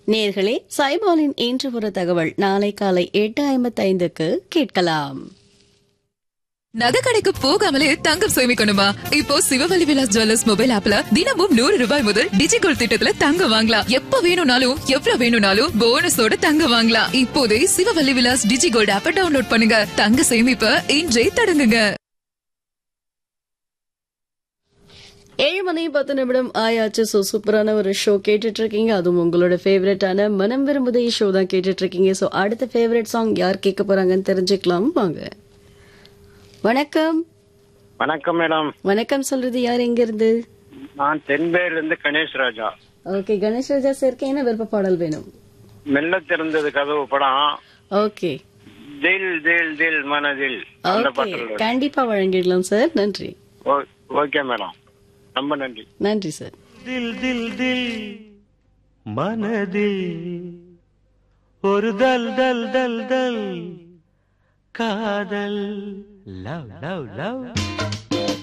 நேர்களே சைபாலின் இன்று ஒரு தகவல் நாளை காலை எட்டு ஐம்பத்தைந்துக்கு கேட்கலாம் நகை கடைக்கு போகாமலே தங்கம் சேமிக்கணுமா இப்போ சிவவழி விலாஸ் ஜுவல்லர்ஸ் மொபைல் ஆப்ல தினமும் நூறு ரூபாய் முதல் டிஜிகோல் திட்டத்துல தங்கம் வாங்கலாம் எப்ப வேணும்னாலும் எவ்வளவு வேணும்னாலும் போனஸோட தங்கம் வாங்கலாம் இப்போதே சிவவழி விலாஸ் டிஜிகோல்ட் ஆப்பை டவுன்லோட் பண்ணுங்க தங்க சேமிப்ப இன்றே தொடங்குங்க ஏழு மணி பத்து நிமிடம் ஆயாச்சு ஸோ சூப்பரான ஒரு ஷோ கேட்டுட்டு இருக்கீங்க அதுவும் உங்களோட ஃபேவரட்டான மனம் விரும்புதே ஷோ தான் கேட்டுட்டு இருக்கீங்க ஸோ அடுத்த ஃபேவரட் சாங் யார் கேட்க போறாங்கன்னு தெரிஞ்சுக்கலாம் வாங்க வணக்கம் வணக்கம் மேடம் வணக்கம் சொல்றது யார் எங்க இருந்து நான் தென்பேர்ல இருந்து கணேஷ் ராஜா ஓகே கணேஷ் ராஜா சாருக்கு என்ன விருப்ப பாடல் வேணும் மெல்ல திறந்தது கதவு படம் ஓகே தில் தில் தில் மனதில் அந்த ஓகே பாட்டில் கண்டிப்பா வழங்கிடலாம் சார் நன்றி ஓகே மேடம் ரொம்ப நன்றி நன்றி சார் தில் தில் தில் மனதில் ஒரு தல் தல் தல் தல் காதல் லவ் லவ் லவ்